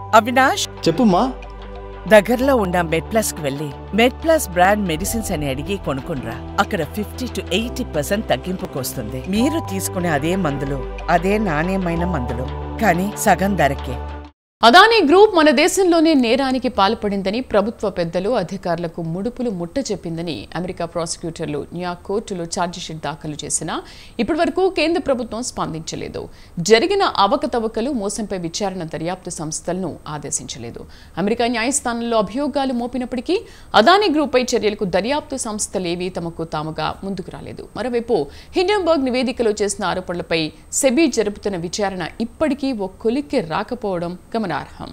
అవినాష్ చెప్పుమ్మా దగ్గరలో ఉన్న మెడ్ ప్లస్ కు వెళ్ళి మెడ్ ప్లస్ బ్రాండ్ మెడిసిన్స్ అని అడిగి కొనుక్కునరా అక్కడ ఫిఫ్టీ టు ఎయిటీ పర్సెంట్ తగ్గింపుకు వస్తుంది మీరు తీసుకునే అదే మందులు అదే నాణ్యమైన మందులు కానీ సగం ధరకే అదానీ గ్రూప్ మన దేశంలోనే నేరానికి పాల్పడిందని ప్రభుత్వ పెద్దలు అధికారులకు ముడుపులు ముట్ట చెప్పిందని అమెరికా ప్రాసిక్యూటర్లు న్యూయార్క్ కోర్టులో ఛార్జిషీట్ దాఖలు చేసినా ఇప్పటివరకు కేంద్ర ప్రభుత్వం స్పందించలేదు జరిగిన అవకతవకలు మోసంపై విచారణ దర్యాప్తు సంస్థలను ఆదేశించలేదు అమెరికా న్యాయస్థానంలో అభియోగాలు మోపినప్పటికీ అదానీ గ్రూప్పై చర్యలకు దర్యాప్తు సంస్థలేవీ తమకు తాముగా ముందుకు రాలేదు మరోవైపు హిండెన్బర్గ్ నివేదికలో చేసిన ఆరోపణలపై సెబీ జరుపుతున్న విచారణ ఇప్పటికీ ఓ కొలిక్కి రాకపోవడం గమనార్హం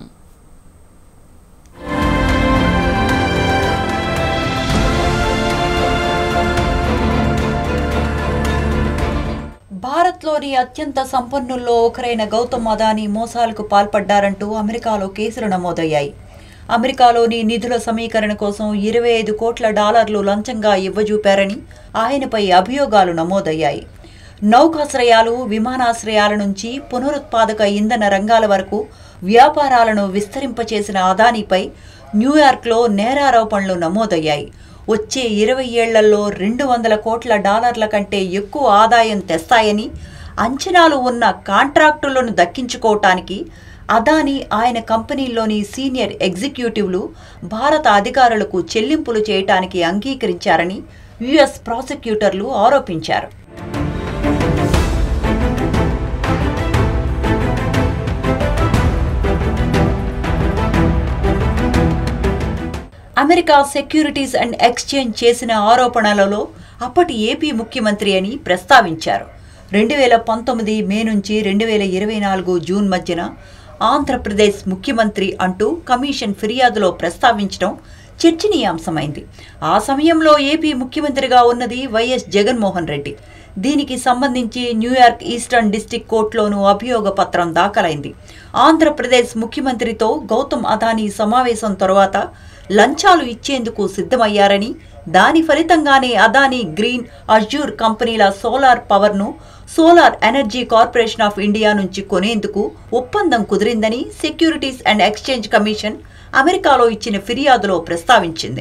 భారత్లోని అత్యంత సంపన్నుల్లో ఒకరైన గౌతమ్ అదానీ మోసాలకు పాల్పడ్డారంటూ అమెరికాలో కేసులు నమోదయ్యాయి అమెరికాలోని నిధుల సమీకరణ కోసం ఇరవై ఐదు కోట్ల డాలర్లు లంచంగా ఇవ్వజూపారని ఆయనపై అభియోగాలు నమోదయ్యాయి నౌకాశ్రయాలు విమానాశ్రయాల నుంచి పునరుత్పాదక ఇంధన రంగాల వరకు వ్యాపారాలను విస్తరింపచేసిన అదానీపై న్యూయార్క్లో నేరారోపణలు నమోదయ్యాయి వచ్చే ఇరవై ఏళ్లలో రెండు వందల కోట్ల డాలర్ల కంటే ఎక్కువ ఆదాయం తెస్తాయని అంచనాలు ఉన్న కాంట్రాక్టులను దక్కించుకోవటానికి అదానీ ఆయన కంపెనీల్లోని సీనియర్ ఎగ్జిక్యూటివ్లు భారత అధికారులకు చెల్లింపులు చేయటానికి అంగీకరించారని యుఎస్ ప్రాసిక్యూటర్లు ఆరోపించారు అమెరికా సెక్యూరిటీస్ అండ్ ఎక్స్చేంజ్ చేసిన ఆరోపణలలో అప్పటి ఏపీ ముఖ్యమంత్రి అని ప్రస్తావించారు రెండు వేల పంతొమ్మిది మే నుంచి రెండు వేల ఇరవై నాలుగు జూన్ మధ్యన ఆంధ్రప్రదేశ్ ముఖ్యమంత్రి అంటూ కమిషన్ ఫిర్యాదులో ప్రస్తావించడం చర్చనీయాంశమైంది ఆ సమయంలో ఏపీ ముఖ్యమంత్రిగా ఉన్నది వైఎస్ జగన్మోహన్ రెడ్డి దీనికి సంబంధించి న్యూయార్క్ ఈస్టర్న్ డిస్టిక్ కోర్టులోనూ అభియోగ పత్రం దాఖలైంది ఆంధ్రప్రదేశ్ ముఖ్యమంత్రితో గౌతమ్ అదానీ సమావేశం తరువాత లంచాలు ఇచ్చేందుకు సిద్ధమయ్యారని దాని ఫలితంగానే అదానీ గ్రీన్ అజ్యూర్ కంపెనీల సోలార్ పవర్ను solar energy corporation of India నుంచి కొనేందుకు ఒప్పందం కుదిరిందని సెక్యూరిటీస్ అండ్ ఎక్స్చేంజ్ కమిషన్ అమెరికాలో ఇచ్చిన ఫిర్యాదులో ప్రస్తావించింది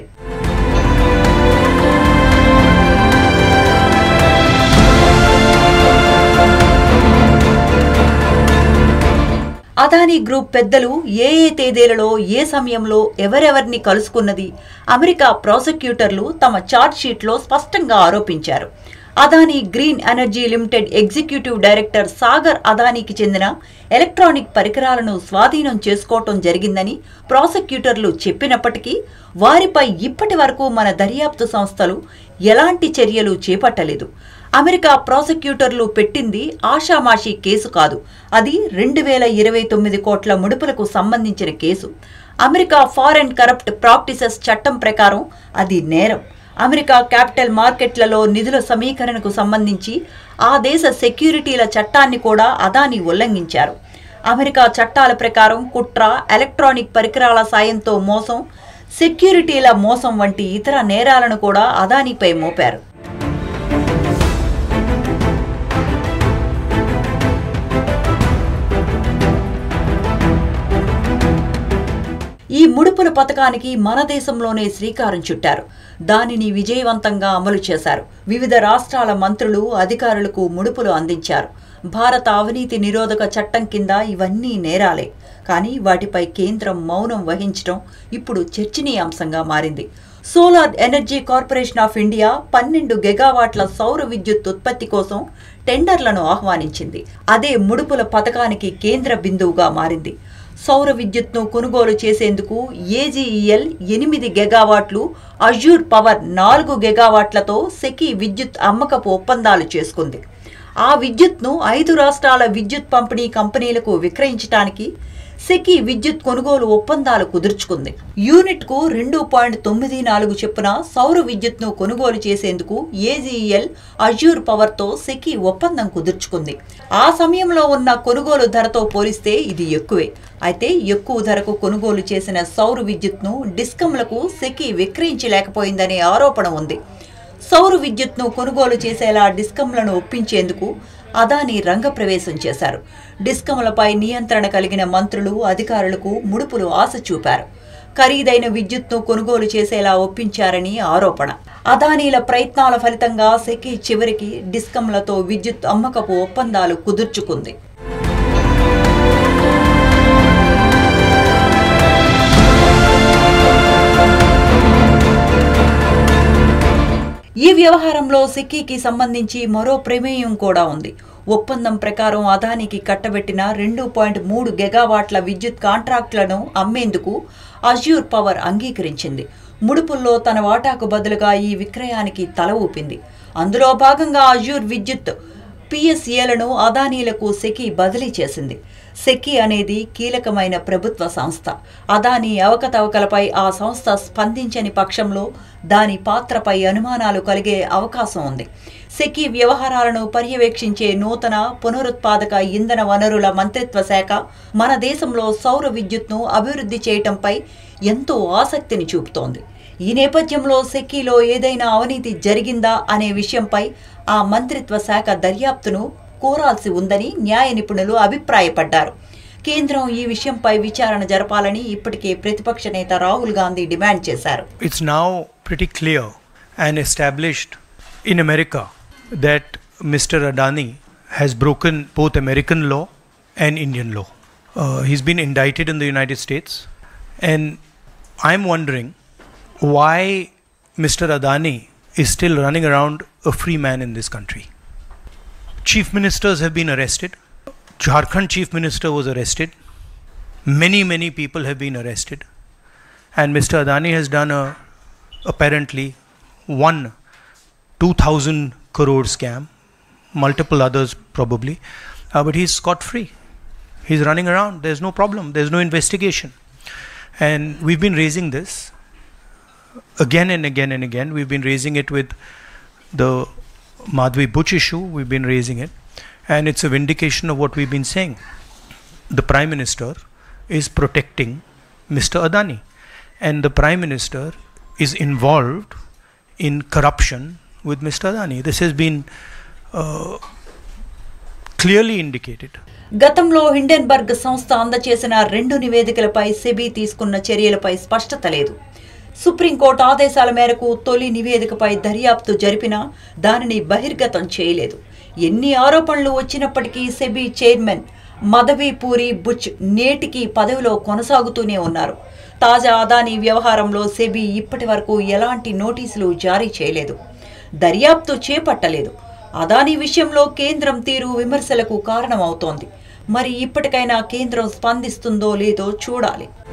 అదానీ గ్రూప్ పెద్దలు ఏ ఏ తేదీలలో ఏ సమయంలో ఎవరెవరిని కలుసుకున్నది అమెరికా ప్రాసిక్యూటర్లు తమ ఛార్జ్ షీట్లో స్పష్టంగా ఆరోపించారు Adani green energy limited executive director Sagar అదానీకి చెందిన ఎలక్ట్రానిక్ పరికరాలను స్వాధీనం చేసుకోవటం జరిగిందని ప్రాసిక్యూటర్లు చెప్పినప్పటికీ వారిపై ఇప్పటి వరకు మన దర్యాప్తు సంస్థలు ఎలాంటి చర్యలు చేపట్టలేదు అమెరికా ప్రాసిక్యూటర్లు పెట్టింది ఆషామాషీ కేసు కాదు అది రెండు వేల ఇరవై తొమ్మిది కోట్ల ముడుపులకు సంబంధించిన case America foreign corrupt practices చట్టం ప్రకారం అది నేరం అమెరికా క్యాపిటల్ మార్కెట్లలో నిధుల సమీకరణకు సంబంధించి ఆ దేశ సెక్యూరిటీల చట్టాన్ని కూడా అదాని ఉల్లంఘించారు అమెరికా చట్టాల ప్రకారం కుట్ర ఎలక్ట్రానిక్ పరికరాల సాయంతో మోసం సెక్యూరిటీల మోసం వంటి ఇతర నేరాలను కూడా అదానిపై మోపారు ఈ ముడుపుల పథకానికి మన దేశంలోనే శ్రీకారం చుట్టారు దానిని విజయవంతంగా అమలు చేశారు వివిధ రాష్ట్రాల మంత్రులు అధికారులకు ముడుపులు అందించారు భారత అవినీతి నిరోధక చట్టం కింద ఇవన్నీ నేరాలే కానీ వాటిపై కేంద్రం మౌనం వహించడం ఇప్పుడు చర్చనీయాంశంగా మారింది solar energy corporation of India పన్నెండు గెగావాట్ల సౌర విద్యుత్ ఉత్పత్తి కోసం టెండర్లను ఆహ్వానించింది అదే ముడుపుల పథకానికి కేంద్ర బిందువుగా మారింది సౌర విద్యుత్ను కొనుగోలు చేసేందుకు ఏజీఈఎల్ ఎనిమిది గెగావాట్లు అజ్యూర్ పవర్ నాలుగు గెగావాట్లతో సెకీ విద్యుత్ అమ్మకపు ఒప్పందాలు చేసుకుంది ఆ విద్యుత్ను ఐదు రాష్ట్రాల విద్యుత్ పంపిణీ కంపెనీలకు విక్రయించడానికి సెకీ విద్యుత్ కొనుగోలు ఒప్పందాలు కుదుర్చుకుంది యూనిట్కు రెండు పాయింట్ తొమ్మిది నాలుగు చొప్పున సౌర విద్యుత్ను కొనుగోలు చేసేందుకు ఏజీఎల్ అజ్యూర్ పవర్తో సెకీ ఒప్పందం కుదుర్చుకుంది ఆ సమయంలో ఉన్న కొనుగోలు ధరతో పోలిస్తే ఇది ఎక్కువే అయితే ఎక్కువ ధరకు కొనుగోలు చేసిన సౌర విద్యుత్ను డిస్కంలకు సెకీ విక్రయించలేకపోయిందనే ఆరోపణ ఉంది సౌర విద్యుత్ను కొనుగోలు చేసేలా డిస్కంలను ఒప్పించేందుకు అదానీ రంగప్రవేశం చేశారు డిస్కములపై నియంత్రణ కలిగిన మంత్రులు అధికారులకు ముడుపులు ఆశ చూపారు ఖరీదైన విద్యుత్ను కొనుగోలు చేసేలా ఒప్పించారని ఆరోపణ అదానీల ప్రయత్నాల ఫలితంగా సెకీ చివరికి డిస్కంలతో విద్యుత్ అమ్మకపు ఒప్పందాలు కుదుర్చుకుంది ఈ వ్యవహారంలో సిక్కీకి సంబంధించి మరో ప్రమేయం కూడా ఉంది ఒప్పందం ప్రకారం అదానికి కట్టబెట్టిన రెండు పాయింట్ మూడు గెగావాట్ల విద్యుత్ కాంట్రాక్టులను అమ్మేందుకు అజ్యూర్ పవర్ అంగీకరించింది ముడుపుల్లో తన వాటాకు బదులుగా ఈ విక్రయానికి తల ఊపింది అందులో భాగంగా అజ్యూర్ విద్యుత్ పిఎస్ఏలను అదానీలకు సెకీ బదిలీ చేసింది సెకీ అనేది కీలకమైన ప్రభుత్వ సంస్థ అదానీ అవకతవకలపై ఆ సంస్థ స్పందించని పక్షంలో దాని పాత్రపై అనుమానాలు కలిగే అవకాశం ఉంది సెకీ వ్యవహారాలను పర్యవేక్షించే నూతన పునరుత్పాదక ఇంధన వనరుల మంత్రిత్వ శాఖ మన దేశంలో సౌర విద్యుత్ను అభివృద్ధి చేయటంపై ఎంతో ఆసక్తిని చూపుతోంది ఈ నేపథ్యంలో సెక్కీలో ఏదైనా అవినీతి జరిగిందా అనే విషయంపై ఆ మంత్రిత్వ శాఖ దర్యాప్తును కోరాల్సి ఉందని న్యాయ నిపుణులు అభిప్రాయపడ్డారు కేంద్రం ఈ విషయంపై విచారణ జరపాలని ఇప్పటికే ప్రతిపక్ష నేత రాహుల్ గాంధీ డిమాండ్ చేశారు It's now pretty clear and established in America that Mr. Adani has broken both American law and Indian law. Uh, he's been indicted in the United States, and I'm wondering why Mr. Adani is still running around a free man in this country. Chief ministers have been arrested. Jharkhand chief minister was arrested. Many, many people have been arrested. And Mr. Adani has done a apparently one 2000 crore scam, multiple others probably, uh, but he's scot free. He's running around. There's no problem. There's no investigation. And we've been raising this again and again and again. We've been raising it with the Madhvi Butch issue. We've been raising it. And it's a vindication of what we've been saying. The Prime Minister is protecting Mr. Adani. And the Prime Minister is involved in corruption with Mr. Adani. This has been uh, clearly indicated. గతంలో Hindenburg సంస్థ అందచేసిన రెండు నివేదికలపై SEBI తీసుకున్న చర్యలపై స్పష్టత లేదు supreme court ఆదేశాల మేరకు తొలి నివేదికపై దర్యాప్తు జరిపినా దానిని బహిర్గతం చేయలేదు ఎన్ని ఆరోపణలు వచ్చినప్పటికీ సెబీ చైర్మన్ మదవీ పూరి బుచ్ నేటికి పదవిలో కొనసాగుతూనే ఉన్నారు తాజా అదానీ వ్యవహారంలో సెబీ ఇప్పటి వరకు ఎలాంటి నోటీసులు జారీ చేయలేదు దర్యాప్తు చేపట్టలేదు అదానీ విషయంలో కేంద్రం తీరు విమర్శలకు కారణమవుతోంది మరి ఇప్పటికైనా కేంద్రం స్పందిస్తుందో లేదో చూడాలి